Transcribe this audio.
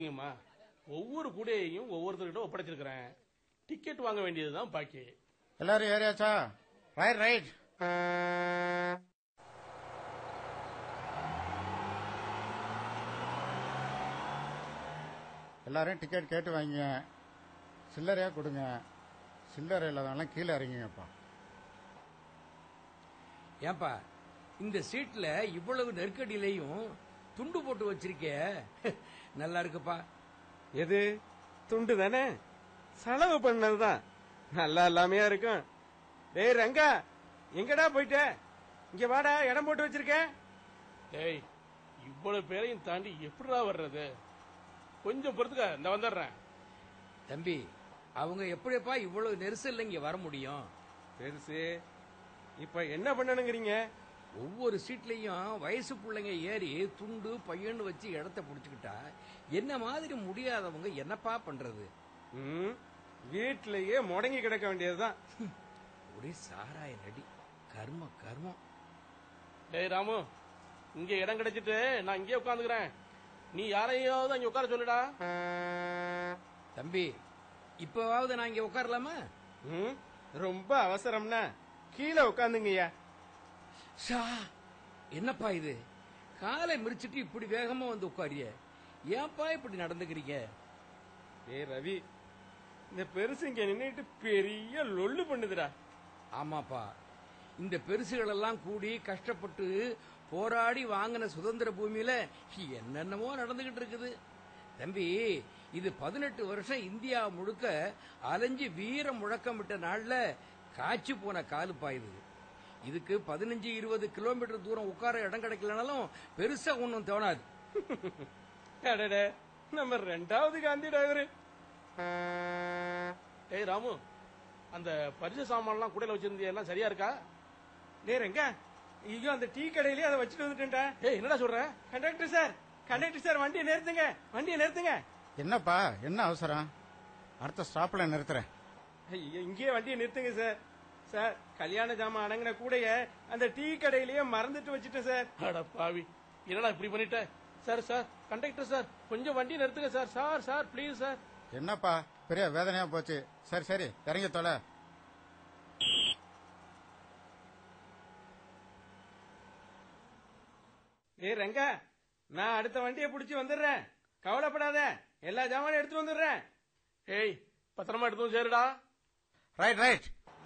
சரிங்கம்மா ஒவ்வொரு கூடையையும் ஒவ்வொருத்தர்கிட்ட ஒப்படைச்சிருக்கிறேன் டிக்கெட் வாங்க வேண்டியதுதான் பாக்கி எல்லாரும் ஏறியாச்சா ரைட் ரைட் எல்லாரும் டிக்கெட் கேட்டு வாங்கிங்க சில்லறையா கொடுங்க சில்லறை இல்லாதவங்களாம் கீழே இறங்கிங்கப்பா ஏன்பா இந்த சீட்ல இவ்வளவு நெருக்கடியிலையும் துண்டு போட்டு வச்சிருக்கே நல்லா இருக்குப்பா எது துண்டு தானே செலவு பண்ணதுதான் நல்லா இல்லாமையா இருக்கும் டேய் ரங்கா எங்கடா போயிட்ட இங்க வாடா இடம் போட்டு வச்சிருக்கேன் டேய் இவ்வளவு பேரையும் தாண்டி எப்படிடா வர்றது கொஞ்சம் பொறுத்துக்க இந்த வந்துடுறேன் தம்பி அவங்க எப்படிப்பா இவ்வளவு நெரிசல்ல இங்க வர முடியும் பெருசு இப்ப என்ன பண்ணணுங்கிறீங்க ஒவ்வொரு சீட்லயும் வயசு பிள்ளைங்க ஏறி துண்டு பையன்னு வச்சு இடத்த புடிச்சுக்கிட்டா என்ன மாதிரி முடியாதவங்க என்னப்பா பண்றது ம், வீட்லயே முடங்கி கிடக்க வேண்டியதுதான் ஒரே சாராய நடி கர்ம கர்மம் டேய் ராமு இங்க இடம் கிடைச்சிட்டு நான் இங்கே உட்காந்துக்கிறேன் நீ யாரையாவது அங்க உட்கார சொல்லுடா தம்பி இப்பவாவது நான் இங்க உட்காரலாமா ம், ரொம்ப அவசரம்னா கீழே உட்காந்துங்கய்யா ஷா என்னப்பா இது காலை மிரிச்சிட்டு இப்படி வேகமா வந்து உட்காரிய ஏன்பா இப்படி நடந்துக்கிறீங்க ஏய் ரவி இந்த பெருசு இங்க நின்னுட்டு பெரிய லொள்ளு பண்ணுதுடா ஆமாப்பா இந்த பெருசுகள் எல்லாம் கூடி கஷ்டப்பட்டு போராடி வாங்கின சுதந்திர பூமியில என்னென்னமோ நடந்துகிட்டு இருக்குது தம்பி இது பதினெட்டு வருஷம் இந்தியா முழுக்க அலைஞ்சு வீர முழக்கமிட்ட நாள்ல காய்ச்சி போன காலுப்பா இது இதுக்கு பதினஞ்சு இருபது கிலோமீட்டர் தூரம் உட்கார இடம் கிடைக்கலனாலும் பெருசா ஒன்றும் தோணாது அடடே நம்ம ரெண்டாவது காந்தி டிரைவரு டேய் ராமு அந்த பரிசு சாமான்லாம் கூடையில வச்சிருந்திய எல்லாம் சரியா இருக்கா டேய் ரெங்க ஐயோ அந்த டீ கடையிலேயே அதை வச்சுட்டு வந்துட்டேன்டா ஏய் என்னடா சொல்ற கண்டக்டர் சார் கண்டக்டர் சார் வண்டியை நிறுத்துங்க வண்டியை நிறுத்துங்க என்னப்பா என்ன அவசரம் அடுத்த ஸ்டாப்ல நிறுத்துறேன் ஐயோ இங்கேயே வண்டியை நிறுத்துங்க சார் சார் கல்யாண ஜாமான் அடங்கின கூடைய அந்த டீ கடையிலேயே மறந்துட்டு வச்சுட்டேன் சார் அட பாவி என்னடா இப்படி பண்ணிட்ட சார் சார் கண்டக்டர் சார் கொஞ்சம் வண்டி நிறுத்துங்க sir sir sir please sir என்னப்பா பெரிய வேதனையா போச்சு சரி சரி இறங்கி தொலை ஏய் ரங்கா நான் அடுத்த வண்டியை பிடிச்சி வந்துடுறேன் கவலைப்படாத எல்லா ஜாமானும் எடுத்து வந்துடுறேன் ஏய் பத்திரமா எடுத்து வந்து சேருடா ரைட் ரைட்